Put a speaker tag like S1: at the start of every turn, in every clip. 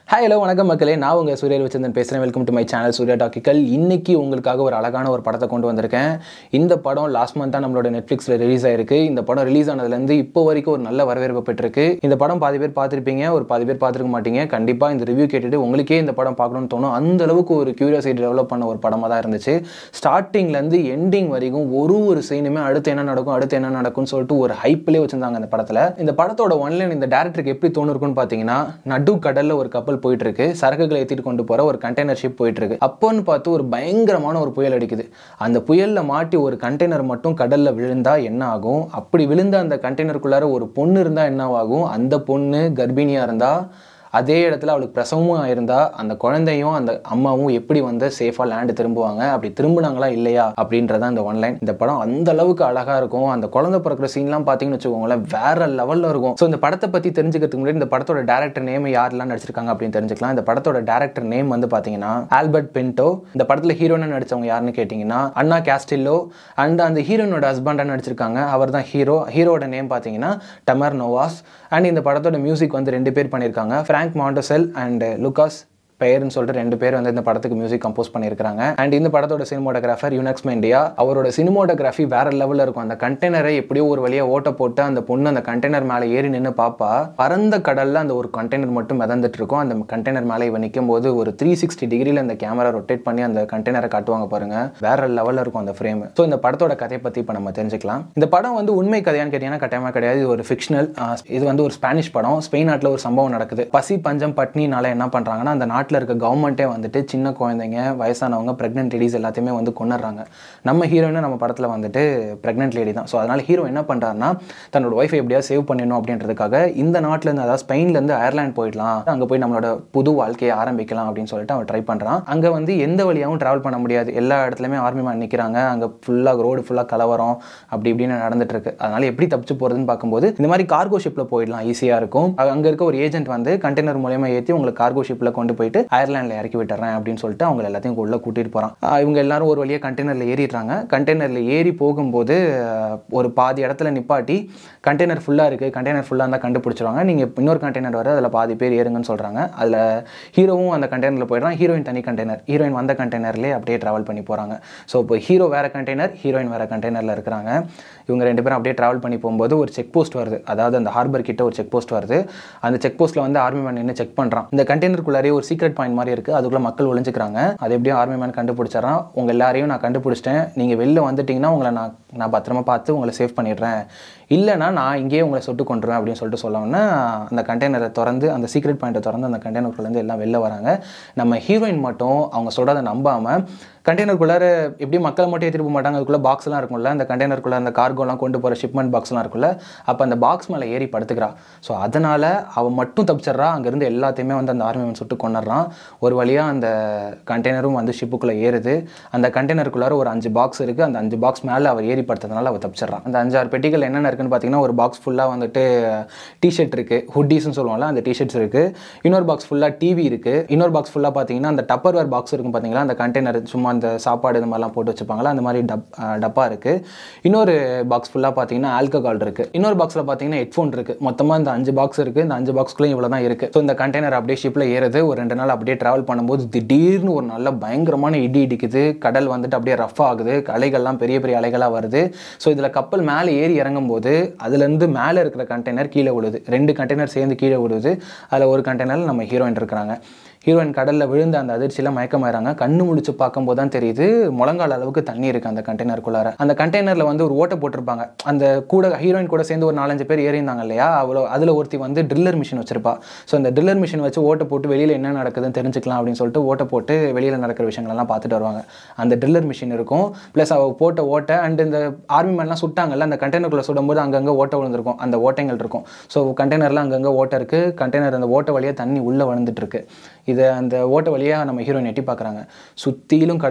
S1: hi hello வணக்கம் மக்களே நான் உங்கள் சூர்யா வச்சந்தன் பேசுகிறேன் welcome to my channel Surya டாக்கிக்கல் இன்னைக்கு உங்களுக்காக ஒரு அழகான ஒரு படத்தை கொண்டு வந்திருக்கேன் இந்த படம் லாஸ்ட் மந்த் தான் நம்மளோட நெட்ஃப்ளிக்ஸில் ரிலீஸ் ஆயிருக்கு இந்த படம் ரிலீஸ் ஆனதுலேருந்து இப்போ வரைக்கும் ஒரு நல்ல வரவேற்பு பெற்றிருக்கு இந்த படம் பாதி பேர் பார்த்துருப்பீங்க ஒரு பாதி பேர் பார்த்துருக்க மாட்டீங்க கண்டிப்பாக இந்த ரிவ்யூ கேட்டுட்டு உங்களுக்கே இந்த படம் பார்க்கணும்னு தோணும் அந்த அளவுக்கு ஒரு கியூரியாசிட்டி டெவலப் பண்ண ஒரு படமாக தான் இருந்துச்சு ஸ்டார்டிங்லேருந்து எண்டிங் வரைக்கும் ஒரு ஒரு சீனுமே அடுத்து என்ன நடக்கும் அடுத்து என்ன நடக்கும்னு சொல்லிட்டு ஒரு ஹைப்லேயே வச்சிருந்தாங்க இந்த படத்தில் இந்த படத்தோட ஒன்லைன் இந்த டேரக்டருக்கு எப்படி தோணுருக்குன்னு பார்த்தீங்கன்னா நடு கடலில் ஒரு கப்பல் போயிட்டு இருக்கு சரக்குகளை ஏற்றிட்டு கொண்டு போகிற ஒரு கண்டெய்னர் ஷிப் போயிட்டு இருக்கு அப்போன்னு பார்த்து ஒரு பயங்கரமான ஒரு புயல் அடிக்குது அந்த புயலில் மாட்டி ஒரு கண்டெய்னர் மட்டும் கடலில் விழுந்தா என்ன ஆகும் அப்படி விழுந்த அந்த கண்டெய்னருக்குள்ளார ஒரு பொண்ணு இருந்தால் என்ன ஆகும் அந்த பொண்ணு கர்ப்பிணியாக இருந்தால் அதே இடத்துல அவளுக்கு பிரசவமும் ஆயிருந்தா அந்த குழந்தையும் அந்த அம்மாவும் எப்படி வந்து சேஃபாக லேண்டு திரும்புவாங்க அப்படி திரும்பினாங்களா இல்லையா அப்படின்றதான் இந்த ஒன்லைன் இந்த படம் அந்த அளவுக்கு அழகாக இருக்கும் அந்த குழந்தை பிறக்கிற சீன்லாம் பார்த்தீங்கன்னு வச்சுக்கோங்களேன் வேற லெவலில் இருக்கும் ஸோ இந்த படத்தை பற்றி தெரிஞ்சுக்கிறதுக்கு முன்னாடி இந்த படத்தோட டேரக்டர் நேம் யாரெல்லாம் நடிச்சிருக்காங்க அப்படின்னு தெரிஞ்சுக்கலாம் இந்த படத்தோட டேரக்டர் நேம் வந்து பார்த்தீங்கன்னா ஆல்பர்ட் பென்டோ இந்த படத்தில் ஹீரோன்னு நடிச்சவங்க யாருன்னு கேட்டிங்கன்னா அண்ணா கேஸ்டில்லோ அண்ட் அந்த ஹீரோனோட ஹஸ்பண்டாக நடிச்சிருக்காங்க அவர் தான் ஹீரோ ஹீரோட நேம் பார்த்தீங்கன்னா டமர் நோவாஸ் அண்ட் இந்த படத்தோட மியூசிக் வந்து ரெண்டு பேர் பண்ணியிருக்காங்க ஃப்ராங்க் மாண்டோசெல் அண்ட் லுகாஸ் பெயர்னு சொல்லிட்டு ரெண்டு பேர் வந்து இந்த படத்துக்கு மியூசிக் கம்போஸ் பண்ணியிருக்காங்க அண்ட் இந்த படத்தோட சினிமோட்டோகிராஃபர் யுனக்ஸ் மெண்டியா அவரோட சினிமோட்டோகிராஃபி வேற லெவலில் இருக்கும் அந்த கண்டெய்னரை எப்படியோ ஒரு வழியாக ஓட்ட போட்டு அந்த பொண்ணு அந்த கண்டெய்னர் மேலே ஏறி நின்று பாப்பா பரந்த கடலில் அந்த ஒரு கண்டெய்னர் மட்டும் மிதந்துட்டு இருக்கும் அந்த கண்டெய்னர் மேலே இவன் நிற்கும் போது ஒரு த்ரீ சிக்ஸ்டி டிகிரியில் அந்த கேமரா ரொட்டேட் பண்ணி அந்த கண்டெய்னரை காட்டுவாங்க பாருங்க வேற லெவலில் இருக்கும் அந்த ஃப்ரேம் ஸோ இந்த படத்தோட கதையை பற்றி இப்போ நம்ம தெரிஞ்சுக்கலாம் இந்த படம் வந்து உண்மை கதையான்னு கேட்டீங்கன்னா கட்டாயமாக கிடையாது இது ஒரு ஃபிக்ஷனல் இது வந்து ஒரு ஸ்பானிஷ் படம் ஸ்பெயின் நாட்டில் ஒரு சம்பவம் நடக்குது பசி பஞ்சம் பட்னினால என்ன பண்ணுறாங்கன்னா அந்த நாட்டில் இருக்க கவர்மெண்ட்டே வந்துட்டு சின்ன குழந்தைங்க வயசானவங்க ப்ரெக்னென்ட் லேடிஸ் எல்லாத்தையுமே வந்து கொண்டுறாங்க நம்ம ஹீரோயினும் நம்ம படத்தில் வந்துட்டு ப்ரெக்னென்ட் லேடி தான் ஸோ அதனால் ஹீரோ என்ன பண்ணுறாருன்னா தன்னோட ஒய்ஃபை எப்படியாவது சேவ் பண்ணிடணும் அப்படின்றதுக்காக இந்த நாட்டிலேருந்து அதாவது ஸ்பெயின்லேருந்து அயர்லாந்து போயிடலாம் அங்கே போய் நம்மளோட புது வாழ்க்கையை ஆரம்பிக்கலாம் அப்படின்னு சொல்லிட்டு அவன் ட்ரை பண்ணுறான் அங்கே வந்து எந்த வழியாகவும் ட்ராவல் பண்ண முடியாது எல்லா இடத்துலையுமே ஆர்மி மேன் நிற்கிறாங்க அங்கே ஃபுல்லாக ரோடு ஃபுல்லாக கலவரம் அப்படி இப்படின்னு நடந்துட்டு இருக்கு அதனால் எப்படி தப்பிச்சு போகிறதுன்னு பார்க்கும்போது இந்த மாதிரி கார்கோ ஷிப்பில் போயிடலாம் ஈஸியாக இருக்கும் அங்கே இருக்க ஒரு ஏஜென்ட் வந்து கண்டெய்னர் மூலயமா ஏற்றி உங்களுக்கு கார்கோ ஷிப்பில் கொண்டு போயிட்டு அயர்லாண்டில் இறக்கி விட்டுறேன் அப்படின்னு சொல்லிட்டு அவங்க எல்லாத்தையும் உள்ளே கூட்டிகிட்டு போகிறான் இவங்க எல்லாரும் ஒரு வழியாக கண்டெய்னரில் ஏறிடுறாங்க கண்டெய்னரில் ஏறி போகும்போது அஹ், ஒரு பாதி இடத்துல நிப்பாட்டி கண்டெய்னர் ஃபுல்லாக இருக்குது கண்டெய்னர் ஃபுல்லாக இருந்தால் கண்டுபிடிச்சிருவாங்க நீங்கள் இன்னொரு கண்டெய்னர் வர அதில் பாதி பேர் ஏறுங்கன்னு சொல்கிறாங்க அதில் ஹீரோவும் அந்த கண்டெய்னரில் போயிடுறான் ஹீரோயின் தனி கண்டெய்னர் ஹீரோயின் வந்த கண்டெய்னர்லேயே அப்படியே ட்ராவல் பண்ணி போகிறாங்க ஸோ இப்போ ஹீரோ வேறு கண்டெய்னர் ஹீரோயின் வேறு கண்டெய்னரில் இருக்கிறாங்க இவங்க ரெண்டு பேரும் அப்படியே ட்ராவல் பண்ணி போகும்போது ஒரு செக் போஸ்ட் வருது அதாவது அந்த ஹார்பர் கிட்ட ஒரு செக் போஸ்ட் வருது அந்த செக் போஸ்ட்டில் வந்து ஆர்மி மேன் நின்று செக் பண்ணுறான் இந்த கண்டெய்னருக்குள்ளாரே ஒரு சீக்ரெட் பாயிண்ட் மாதிரி இருக்குது அதுக்குள்ளே மக்கள் ஒளிஞ்சுக்கிறாங்க அது எப்படியும் ஆர்மி மேன் கண்டுபிடிச்சிடறான் உங்கள் எல்லாரையும் நான் கண்டுபிடிச்சிட்டேன் நீங்கள் வெளில வந்துட்டீங்கன்னா உங்களை நான் நான் பத்திரமா பார்த்து உங்களை சேவ் பண்ணிடுறேன் இல்லைனா நான் இங்கேயே உங்களை சுட்டு கொண்டுருவேன் அப்படின்னு சொல்லிட்டு சொல்லவுன்னா அந்த கண்டெய்னரை திறந்து அந்த சீக்ரெட் பாயிண்ட்டை திறந்து அந்த கண்டெய்னருக்குள்ளேருந்து எல்லாம் வெளில வராங்க நம்ம ஹீரோயின் மட்டும் அவங்க சொல்கிறத நம்பாமல் கண்டெய்னருக்குள்ளார எப்படி மக்களை மட்டும் ஏற்றிட்டு போக மாட்டாங்க அதுக்குள்ளே பாக்ஸ்லாம் இருக்கும்ல அந்த கண்டெய்னருக்குள்ளே அந்த கார்கோலாம் கொண்டு போகிற ஷிப்மெண்ட் பாக்ஸ்லாம் இருக்குல்ல அப்போ அந்த பாக்ஸ் மேலே ஏறி படுத்துக்கிறா ஸோ அதனால் அவன் மட்டும் தப்பிச்சிட்றா அங்கேருந்து எல்லாத்தையுமே வந்து அந்த ஆர்மி சுட்டு கொண்டுறான் ஒரு வழியாக அந்த கண்டெய்னரும் வந்து ஷிப்புக்குள்ளே ஏறுது அந்த கண்டெய்னருக்குள்ளார ஒரு அஞ்சு பாக்ஸ் இருக்குது அந்த அஞ்சு பாக்ஸ் மேலே அவர் ஏறி படுத்ததுனால அவர் தப்பிச்சிட்றான் அந்த அஞ்சாறு பெட்டிகள் என்னென்ன இருக்குன்னு பார்த்தீங்கன்னா ஒரு பாக்ஸ் ஃபுல்லாக வந்துட்டு டிஷர்ட் இருக்குது ஹுட்டீஸ்னு சொல்லுவாங்கல்ல அந்த டிஷர்ட்ஸ் இருக்குது இன்னொரு பாக்ஸ் ஃபுல்லாக டிவி இருக்குது இன்னொரு பாக்ஸ் ஃபுல்லாக பார்த்தீங்கன்னா அந்த டப்பர் வேர் பாக்ஸ் இருக்கும் பார்த்தீங்களா அந்த கண்டெய்னர் சும்மா அந்த சாப்பாடு இந்த மாதிரிலாம் போட்டு வச்சுப்பாங்களா அந்த மாதிரி டப் அஹ் டப்பா இருக்குது இன்னொரு பாக்ஸ் ஃபுல்லாக பார்த்தீங்கன்னா ஆல்கஹால் இருக்குது இன்னொரு பாக்ஸில் பார்த்தீங்கன்னா ஹெட்ஃபோன் இருக்குது மொத்தமாக இந்த அஞ்சு பாக்ஸ் இருக்குது இந்த அஞ்சு பாக்ஸ்க்குள்ளேயும் இவ்வளோ தான் இருக்குது ஸோ இந்த கண்டெய்னர் அப்படியே ஷிப்பில் ஏறுது ஒரு ரெண்டு நாள் அப்படியே ட்ராவல் பண்ணும்போது திடீர்னு ஒரு நல்ல பயங்கரமான இடி இடிக்குது கடல் வந்துட்டு அப்படியே ரஃப் ஆகுது அலைகள்லாம் பெரிய பெரிய அலைகளாக வருது ஸோ இதில் கப்பல் மேலே ஏறி இறங்கும்போது அதுலேருந்து மேலே இருக்கிற கண்டெய்னர் கீழே விழுது ரெண்டு கண்டெய்னர் சேர்ந்து கீழே விழுது அதில் ஒரு கண்டெய்னரில் நம்ம ஹீரோயின் இருக்கிறாங்க ஹீரோயின் கடலில் விழுந்த அந்த அதிர்ச்சியில் மயக்கமாயிறாங்க கண்ணு முடிச்சு பார்க்கும்போது தான் தெரியுது முழங்கால் அளவுக்கு தண்ணி இருக்குது அந்த கண்டெய்னருக்குள்ளார அந்த கண்டெய்னரில் வந்து ஒரு ஓட்டை போட்டிருப்பாங்க அந்த கூட ஹீரோயின் கூட சேர்ந்து ஒரு நாலஞ்சு பேர் ஏறிந்தாங்க இல்லையா அவ்வளோ அதில் ஒருத்தி வந்து ட்ரில்லர் மிஷின் வச்சிருப்பா ஸோ அந்த ட்ரில்லர் மிஷின் வச்சு ஓட்டை போட்டு வெளியில் என்ன நடக்குதுன்னு தெரிஞ்சுக்கலாம் அப்படின்னு சொல்லிட்டு ஓட்டை போட்டு வெளியில் நடக்கிற விஷயங்களெல்லாம் பார்த்துட்டு வருவாங்க அந்த ட்ரில்லர் மிஷின் இருக்கும் ப்ளஸ் அவ போட்ட ஓட்டை அண்ட் இந்த ஆர்மி மேன்லாம் சுட்டாங்கல்ல அந்த கண்டெய்னருக்குள்ளே சுடும்போது அங்கங்கே ஓட்டை விழுந்திருக்கும் அந்த ஓட்டைகள் இருக்கும் ஸோ கண்டெய்னரில் அங்கங்கே ஓட்டை இருக்குது கண்டெய்னர் அந்த ஓட்டை வழியாக தண்ணி உள்ளே விழுந்துட்டு இருக்கு இதை அந்த ஓட்ட வழியாக நம்ம ஹீரோயின் எட்டி பார்க்குறாங்க சுற்றிலும் கடல்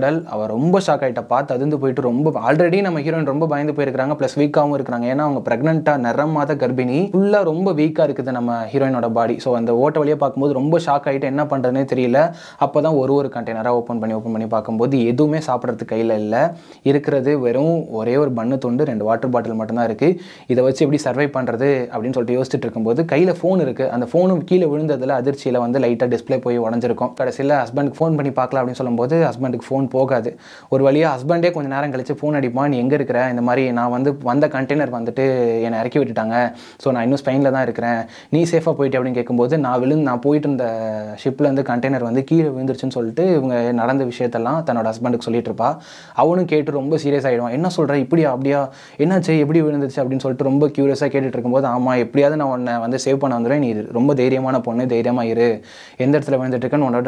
S1: கடல் அவள் ரொம்ப ஷாக் ஆகிட்டா பார்த்து அதிர்ந்து போயிட்டு ரொம்ப ஆல்ரெடி நம்ம ஹீரோயின் ரொம்ப பயந்து போயிருக்காங்க ப்ளஸ் வீக்காகவும் இருக்கிறாங்க ஏன்னா அவங்க ப்ரெக்னெண்ட்டாக நிறம் மாத கர்ப்பிணி ஃபுல்லாக ரொம்ப வீக்காக இருக்குது நம்ம ஹீரோயினோட பாடி ஸோ அந்த ஓட்ட வழியாக பார்க்கும்போது ரொம்ப ஷாக் ஆகிட்டு என்ன பண்ணுறதுனே தெரியல அப்போ தான் ஒரு ஒரு கண்டெய்னராக ஓப்பன் பண்ணி ஓப்பன் பண்ணி பார்க்கும்போது எதுவுமே சாப்பிட்றதுக்கு கையில் இல்லை இருக்கிறது வெறும் ஒரே ஒரு பண்ணு துண்டு ரெண்டு வாட்டர் பாட்டில் மட்டும்தான் இருக்குது இதை வச்சு எப்படி சர்வை பண்ணுறது அப்படின்னு சொல்லிட்டு யோசிச்சுட்டு இருக்கும்போது கையில் ஃபோன் இருக்குது அந்த ஃபோனும் கீழே விழுந்ததில் அதிர்ச்சியில் வந்து லைட்டாக டிஸ்ப்ளே போய் உடஞ்சிருக்கும் கடைசியில் ஹஸ்பண்டுக்கு ஃபோன் பண்ணி பார்க்கலாம் அப்படின்னு சொல்லும்போது ஹஸ்பண்டுக்கு ஃபோன் போகாது ஒரு வழியாக ஹஸ்பண்டே கொஞ்சம் நேரம் கழிச்சு ஃபோன் அடிப்பான் நீ எங்கே இருக்கிற இந்த மாதிரி நான் வந்து வந்த கண்டெய்னர் வந்துட்டு என்னை இறக்கி விட்டுட்டாங்க ஸோ நான் இன்னும் ஸ்பெயினில் தான் இருக்கிறேன் நீ சேஃபாக போயிட்டு அப்படின்னு கேட்கும்போது நான் விழுந்து நான் போயிட்டு இருந்த ஷிப்பில் இருந்து கண்டெய்னர் வந்து கீழே விழுந்துருச்சுன்னு சொல்லிட்டு இவங்க நடந்த விஷயத்தெல்லாம் தன்னோட ஹஸ்பண்டுக்கு சொல்லிட்டு இருப்பா அவனும் கேட்டு ரொம்ப சீரியஸ் ஆகிடுவான் என்ன சொல்கிற இப்படியா அப்படியா என்னாச்சு எப்படி விழுந்துச்சு அப்படின்னு சொல்லிட்டு ரொம்ப க்யூரியஸாக கேட்டுட்டு இருக்கும்போது ஆமாம் எப்படியாவது நான் உன்னை வந்து சேவ் பண்ண வந்துடுவேன் நீ ரொம்ப தைரியமான பொண்ணு தைரியமாக இரு எந்த இடத்துல விழுந்துட்டு இருக்கேன்னு உன்னோட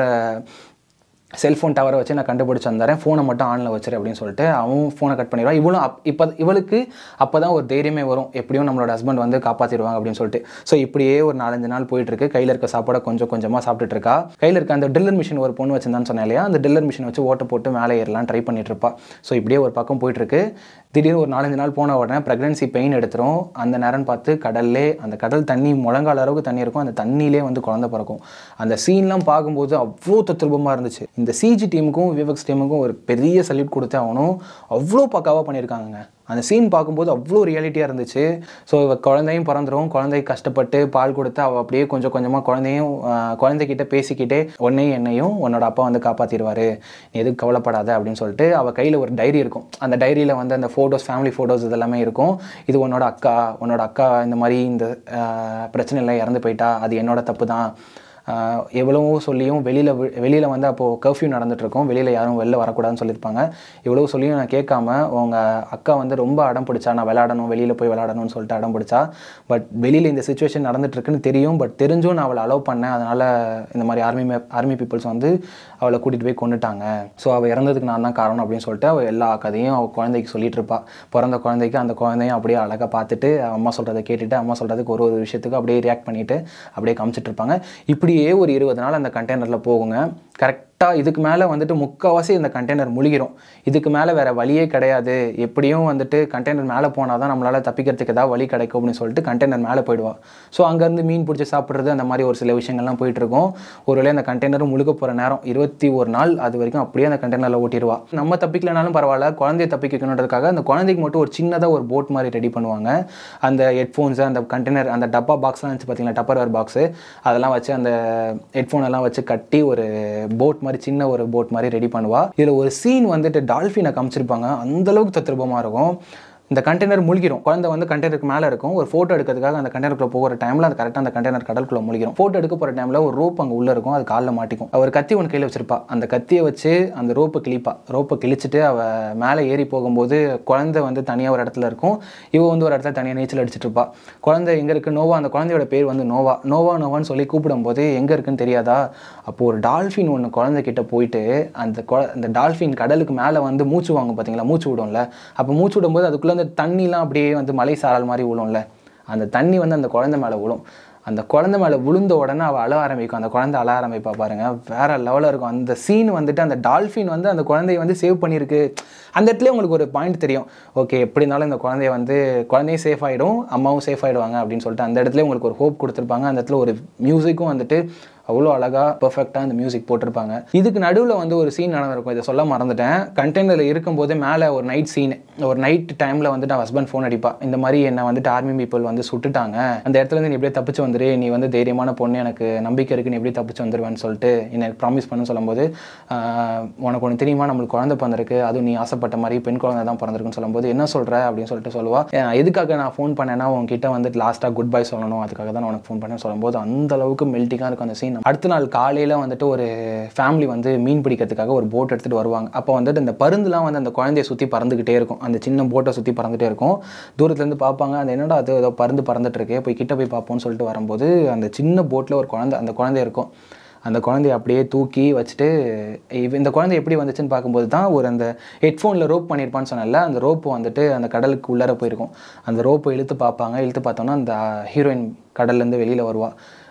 S1: செல்ஃபோன் டவரை வச்சு நான் கண்டுபிடிச்சு வந்துறேன் ஃபோனை மட்டும் ஆனில் வச்சிரு அப்படின்னு சொல்லிட்டு அவன் ஃபோனை கட் பண்ணிடுவான் இவளும் அப் இப்போ இவளுக்கு அப்போ தான் ஒரு தைரியமே வரும் எப்படியும் நம்மளோட ஹஸ்பண்ட் வந்து காப்பாற்றிடுவாங்க அப்படின்னு சொல்லிட்டு ஸோ இப்படியே ஒரு நாலஞ்சு நாள் போயிட்டு இருக்கு கையில் இருக்க சாப்பாடை கொஞ்சம் கொஞ்சமாக சாப்பிட்டுட்டு இருக்கா கையில் இருக்க அந்த ட்ரில்லர் மிஷின் ஒரு பொண்ணு வச்சிருந்தான்னு சொன்னேன் இல்லையா அந்த ட்ரில்லர் மிஷினை வச்சு ஓட்ட போட்டு மேலே ஏறலாம் ட்ரை பண்ணிட்டு இருப்பா ஸோ இப்படியே ஒரு பக்கம் போயிட்டு இருக்கு திடீர்னு ஒரு நாலஞ்சு நாள் போன உடனே ப்ரெக்னன்சி பெயின் எடுத்துரும் அந்த நேரம் பார்த்து கடல்லே அந்த கடல் தண்ணி முழங்கால அளவுக்கு தண்ணி இருக்கும் அந்த தண்ணியிலே வந்து குழந்தை பிறக்கும் அந்த சீன்லாம் பார்க்கும்போது அவ்வளோ தத்ரூபமாக இருந்துச்சு இந்த சிஜி டீமுக்கும் விவக்ஸ் டீமுக்கும் ஒரு பெரிய சல்யூட் கொடுத்து அவனும் அவ்வளோ பக்காவாக பண்ணியிருக்காங்க அந்த சீன் பார்க்கும்போது அவ்வளோ ரியாலிட்டியாக இருந்துச்சு ஸோ இவ குழந்தையும் பிறந்துரும் குழந்தை கஷ்டப்பட்டு பால் கொடுத்து அவள் அப்படியே கொஞ்சம் கொஞ்சமாக குழந்தையும் ஆஹ், குழந்தைகிட்ட பேசிக்கிட்டே உன்னையும் என்னையும் உன்னோட அப்பா வந்து காப்பாற்றிடுவார் நீ எதுவும் கவலைப்படாத அப்படின்னு சொல்லிட்டு அவள் கையில் ஒரு டைரி இருக்கும் அந்த டைரியில் வந்து அந்த ஃபோட்டோஸ் ஃபேமிலி ஃபோட்டோஸ் இதெல்லாமே இருக்கும் இது உன்னோட அக்கா உன்னோட அக்கா இந்த மாதிரி இந்த ஆஹ், பிரச்சனையில் இறந்து போயிட்டா அது என்னோட தப்பு தான் ஆஹ் எவ்வளவோ சொல்லியும் வெளியில் வெளியில் வந்து அப்போது கர்ஃப்யூ நடந்துட்டுருக்கோம் வெளியில் யாரும் வெளில வரக்கூடாதுன்னு சொல்லியிருப்பாங்க இவ்வளோ சொல்லியும் நான் கேட்காம உங்கள் அக்கா வந்து ரொம்ப அடம் பிடிச்சா நான் விளையாடணும் வெளியில் போய் விளையாடணும்னு சொல்லிட்டு அடம் பிடிச்சா பட் வெளியில் இந்த சுச்சுவேஷன் நடந்துட்டுருக்குன்னு தெரியும் பட் தெரிஞ்சும் நான் அவளை அலோவ் பண்ணேன் அதனால் இந்த மாதிரி ஆர்மி ஆர்மி பீப்புள்ஸ் வந்து அவளை கூட்டிகிட்டு போய் கொண்டுட்டாங்க ஸோ அவள் இறந்ததுக்கு நான் தான் காரணம் அப்படின்னு சொல்லிட்டு அவள் எல்லா கதையும் அவள் குழந்தைக்கு சொல்லிட்டு இருப்பா பிறந்த குழந்தைக்கு அந்த குழந்தையும் அப்படியே அழகாக பார்த்துட்டு அம்மா சொல்கிறத கேட்டுட்டு அம்மா சொல்கிறதுக்கு ஒரு ஒரு விஷயத்துக்கு அப்படியே ரியாக்ட் பண்ணிவிட்டு அப்படியே காமிச்சிட்டு இருப்பாங்க இப்படியே ஒரு இருபது நாள் அந்த கண்டெய்னரில் போகுங்க கரெக்டாக இதுக்கு மேலே வந்துட்டு முக்கால்வாசி இந்த கண்டெய்னர் முழுகிரும் இதுக்கு மேலே வேறு வழியே கிடையாது எப்படியும் வந்துட்டு கண்டெய்னர் மேலே போனால் தான் நம்மளால் தப்பிக்கிறதுக்கு ஏதாவது வழி கிடைக்கும் அப்படின்னு சொல்லிட்டு கண்டெய்னர் மேலே போயிடுவா ஸோ அங்கேருந்து மீன் பிடிச்சி சாப்பிட்றது அந்த மாதிரி ஒரு சில விஷயங்கள்லாம் போயிட்டு இருக்கும் ஒருவேளை அந்த கண்டெய்னர் முழுக போகிற நேரம் இருபத்தி ஒரு நாள் அது வரைக்கும் அப்படியே அந்த கண்டெய்னரில் ஓட்டிடுவா நம்ம தப்பிக்கலனாலும் பரவாயில்ல குழந்தைய தப்பிக்கணுன்றதுக்காக அந்த குழந்தைக்கு மட்டும் ஒரு சின்னதாக ஒரு போட் மாதிரி ரெடி பண்ணுவாங்க அந்த ஹெட்ஃபோன்ஸு அந்த கண்டெய்னர் அந்த டப்பா பாக்ஸ்லாம் வச்சு பார்த்தீங்களா டப்பர்வேர் பாக்ஸு அதெல்லாம் வச்சு அந்த ஹெட்ஃபோன் எல்லாம் வச்சு கட்டி ஒரு போட் மாதிரி சின்ன ஒரு போட் மாதிரி ரெடி பண்ணுவா இதில் ஒரு சீன் வந்துட்டு டால்ஃபினை காமிச்சிருப்பாங்க அந்த அளவுக்கு தத்ரூபமாக இருக்கும் இந்த கண்டெய்னர் முழுகிரும் குழந்தை வந்து கண்டெய்னருக்கு மேலே இருக்கும் ஒரு ஃபோட்டோ எடுக்கிறதுக்காக அந்த கண்டெய்னருக்குள்ள போகிற டைமில் அந்த கரெக்டாக அந்த கண்டெய்னர் கடலுக்குள்ள முழுகிரும் ஃபோட்டோ எடுக்க போகிற டைமில் ஒரு ரோப் அங்கே உள்ளே இருக்கும் அது காலில் மாட்டிக்கும் அவர் கத்தி ஒன்று கையில் வச்சிருப்பா அந்த கத்தியை வச்சு அந்த ரோப்பை கிழிப்பா ரோப்பை கிழிச்சிட்டு அவள் மேலே ஏறி போகும்போது குழந்தை வந்து தனியாக ஒரு இடத்துல இருக்கும் இவ வந்து ஒரு இடத்துல தனியாக நீச்சல் அடிச்சிட்டு இருப்பா குழந்தை எங்கே இருக்கு நோவா அந்த குழந்தையோட பேர் வந்து நோவா நோவா நோவான்னு சொல்லி கூப்பிடும்போது எங்கே இருக்குன்னு தெரியாதா அப்போது ஒரு டால்ஃபின் ஒன்று குழந்தைகிட்ட போயிட்டு அந்த குழ அந்த டால்ஃபின் கடலுக்கு மேலே வந்து மூச்சு வாங்கும் பார்த்தீங்களா மூச்சு விடும்ல அப்போ மூச்சு விடும்போது அதுக்குள்ளே அந்த தண்ணிலாம் அப்படியே வந்து மலை சாரல் மாதிரி விழும்ல அந்த தண்ணி வந்து அந்த குழந்தை மேலே விழும் அந்த குழந்தை மேலே விழுந்த உடனே அவள் அழ ஆரம்பிக்கும் அந்த குழந்தை அழ ஆரம்பிப்பா பாருங்க வேற லெவலில் இருக்கும் அந்த சீன் வந்துட்டு அந்த டால்ஃபின் வந்து அந்த குழந்தைய வந்து சேவ் பண்ணியிருக்கு அந்த இடத்துல உங்களுக்கு ஒரு பாயிண்ட் தெரியும் ஓகே எப்படி இருந்தாலும் இந்த குழந்தைய வந்து குழந்தையும் சேஃப் ஆகிடும் அம்மாவும் சேஃப் ஆகிடுவாங்க அப்படின்னு சொல்லிட்டு அந்த இடத்துல உங்களுக்கு ஒரு ஹோப் கொடுத்துருப்பாங்க அந்த இடத்துல ஒரு மியூசிக்கும் வந்துட்டு அவ்வளோ அழகாக பர்ஃபெக்டாக அந்த மியூசிக் போட்டிருப்பாங்க இதுக்கு நடுவில் வந்து ஒரு சீன் நடந்திருக்கும் இதை சொல்ல மறந்துட்டேன் கண்டெய்னரில் இருக்கும்போது மேலே ஒரு நைட் சீன் ஒரு நைட் டைமில் வந்துட்டு அவன் ஹஸ்பண்ட் ஃபோன் அடிப்பா இந்த மாதிரி என்னை வந்துட்டு ஆர்மி பீப்புள் வந்து சுட்டுட்டாங்க அந்த இடத்துல இருந்து நீ எப்படியே தப்பிச்சு வந்துரு நீ வந்து தைரியமான பொண்ணு எனக்கு நம்பிக்கை இருக்கு நீ எப்படி தப்பிச்சு வந்துருவேன்னு சொல்லிட்டு எனக்கு ப்ராமிஸ் பண்ணு சொல்லும்போது ஆஹ், உனக்கு ஒன்று தெரியுமா நம்மளுக்கு குழந்தை பிறந்திருக்கு அதுவும் நீ ஆசைப்பட்ட மாதிரி பெண் குழந்தை தான் பிறந்திருக்குன்னு சொல்லும்போது என்ன சொல்கிற அப்படின்னு சொல்லிட்டு சொல்லுவா "அஹ், எதுக்காக நான் ஃபோன் பண்ணேன்னா உன்கிட்ட வந்துட்டு லாஸ்ட்டாக குட் பை சொல்லணும் அதுக்காக தான் நான் உனக்கு ஃபோன் பண்ணேன்னு சொல்லும்போது அந்த அளவுக்கு மெல்ட்டிங்காக இருக்கும் அந்த சீன் அடுத்த நாள் காலையில் வந்துட்டு ஒரு ஃபேமிலி வந்து மீன் பிடிக்கிறதுக்காக ஒரு போட் எடுத்துகிட்டு வருவாங்க அப்போ வந்துட்டு இந்த பருந்துலாம் வந்து அந்த குழந்தைய சுற்றி பறந்துக்கிட்டே இருக்கும் அந்த சின்ன போட்டை சுற்றி பறந்துட்டே இருக்கும் தூரத்துலேருந்து பார்ப்பாங்க அந்த என்னடா அது ஏதோ பருந்து பறந்துட்டு இருக்கே போய் கிட்ட போய் பார்ப்போம்னு சொல்லிட்டு வரும்போது அந்த சின்ன போட்டில் ஒரு குழந்தை அந்த குழந்தை இருக்கும் அந்த குழந்தைய அப்படியே தூக்கி வச்சுட்டு இவ- இந்த குழந்தை எப்படி வந்துச்சுன்னு பார்க்கும்போது தான் ஒரு அந்த ஹெட்ஃபோனில் ரோப் பண்ணியிருப்பான்னு சொன்னல அந்த ரோப்பு வந்துட்டு அந்த கடலுக்கு உள்ளார போயிருக்கும் அந்த ரோப்பை இழுத்து பார்ப்பாங்க இழுத்து பார்த்தோன்னா அந்த ஹீரோயின் கடல்லேருந்து வெளியில் வருவா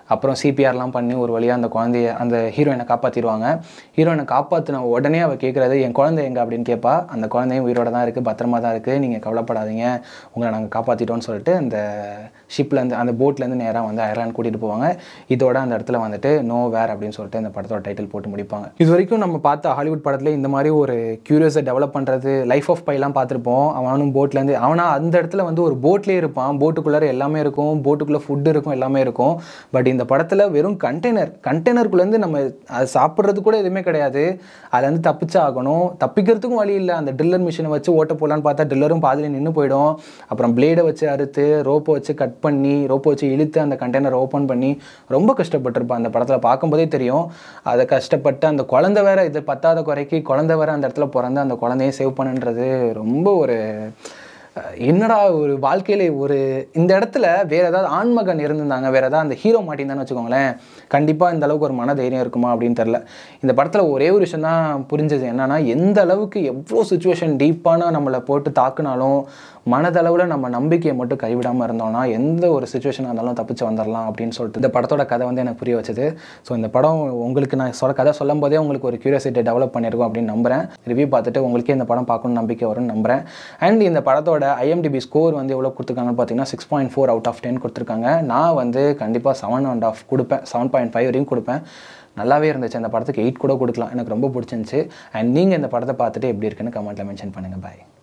S1: அப்புறம் சிபிஆர்லாம் பண்ணி ஒரு வழியாக அந்த குழந்தைய அந்த ஹீரோயினை காப்பாற்றிடுவாங்க ஹீரோயினை காப்பாற்றின உடனே அவள் கேட்குறது என் குழந்தை எங்கே அப்படின்னு கேட்பா அந்த குழந்தையும் உயிரோட தான் இருக்குது பத்திரமா தான் இருக்குது நீங்கள் கவலைப்படாதீங்க உங்களை நாங்கள் காப்பாற்றிட்டோம்னு சொல்லிட்டு அந்த ஷிப்லேருந்து அந்த போட்லேருந்து நேராக வந்து அயர்லாந்து கூட்டிகிட்டு போவாங்க இதோட அந்த இடத்துல வந்துட்டு நோ வேர் அப்படின்னு சொல்லிட்டு இந்த படத்தோட டைட்டில் போட்டு முடிப்பாங்க இது வரைக்கும் நம்ம பார்த்த ஹாலிவுட் படத்தில் இந்த மாதிரி ஒரு க்யூரியஸை டெவலப் பண்ணுறது லைஃப் ஆஃப் பைலாம் பார்த்துருப்போம் அவனும் போட்லேருந்து அவனா அந்த இடத்துல வந்து ஒரு போட்லேயே இருப்பான் போட்டுக்குள்ளார எல்லாமே இருக்கும் போட்டுக்குள்ளே ஃபுட்டு இருக்கும் எல்லாமே இருக்கும் பட் இந்த படத்தில் வெறும் கண்டெய்னர் கண்டெய்னருக்குள்ளேருந்து நம்ம அது சாப்பிட்றது கூட எதுவுமே கிடையாது அதுலேருந்து தப்பிச்சா ஆகணும் தப்பிக்கிறதுக்கும் வழி இல்லை அந்த ட்ரில்லர் மிஷினை வச்சு ஓட்ட போடலான்னு பார்த்தா ட்ரில்லரும் பாதியில் நின்று போயிடும் அப்புறம் பிளேடை வச்சு அறுத்து ரோப்பை வச்சு கட் பண்ணி ரோப்பை வச்சு இழுத்து அந்த கண்டெய்னரை ஓப்பன் பண்ணி ரொம்ப கஷ்டப்பட்டிருப்பான் அந்த படத்தில் பார்க்கும்போதே தெரியும் அதை கஷ்டப்பட்டு அந்த குழந்தை வேற இது பத்தாத குறைக்கு குழந்தை வேற அந்த இடத்துல பிறந்து அந்த குழந்தைய சேவ் பண்ணுன்றது ரொம்ப ஒரு அஹ், என்னடா ஒரு வாழ்க்கையில ஒரு இந்த இடத்துல வேற ஏதாவது ஆண்மகன் இருந்திருந்தாங்க வேற ஏதாவது அந்த ஹீரோ மாட்டியிருந்தான்னு வச்சுக்கோங்களேன் கண்டிப்பாக இந்த அளவுக்கு ஒரு மன தைரியம் இருக்குமா அப்படின்னு தெரில இந்த படத்தில் ஒரே ஒரு விஷயம் தான் புரிஞ்சது என்னன்னா எந்த அளவுக்கு எவ்வளோ சுச்சுவேஷன் டீப்பான நம்மளை போட்டு தாக்குனாலும் மனதளவில் நம்ம நம்பிக்கையை மட்டும் கைவிடாமல் இருந்தோம்னா எந்த ஒரு சுச்சுவேஷனாக இருந்தாலும் தப்பிச்சு வந்துடலாம் அப்படின்னு சொல்லிட்டு இந்த படத்தோட கதை வந்து எனக்கு புரிய வச்சது ஸோ இந்த படம் உங்களுக்கு நான் சொல்ல கதை சொல்லும் போதே உங்களுக்கு ஒரு கியூரியாசிட்டி டெவலப் பண்ணியிருக்கோம் அப்படின்னு நம்புறேன் ரிவ்யூ பார்த்துட்டு உங்களுக்கே இந்த படம் பார்க்கணும்னு நம்பிக்கை வரும்னு நம்புறேன் அண்ட் இந்த படத்தோட ஐஎம்டிபி ஸ்கோர் வந்து எவ்வளோ கொடுத்துருக்காங்கன்னு பார்த்தீங்கன்னா six point four out of ten கொடுத்துருக்காங்க நான் வந்து கண்டிப்பாக செவன் அண்ட் ஆஃப் கொடுப்பேன் செவன் பாயிண்ட் ஃபைவ் வரையும் கொடுப்பேன் நல்லாவே இருந்துச்சு அந்த படத்துக்கு எயிட் கூட கொடுக்கலாம் எனக்கு ரொம்ப பிடிச்சிருந்துச்சு அண்ட் நீங்கள் இந்த படத்தை பார்த்துட்டு எப்படி இருக்குன்னு கமெண்ட்டில் மென்ஷன் பண்ணுங்கள் பாய்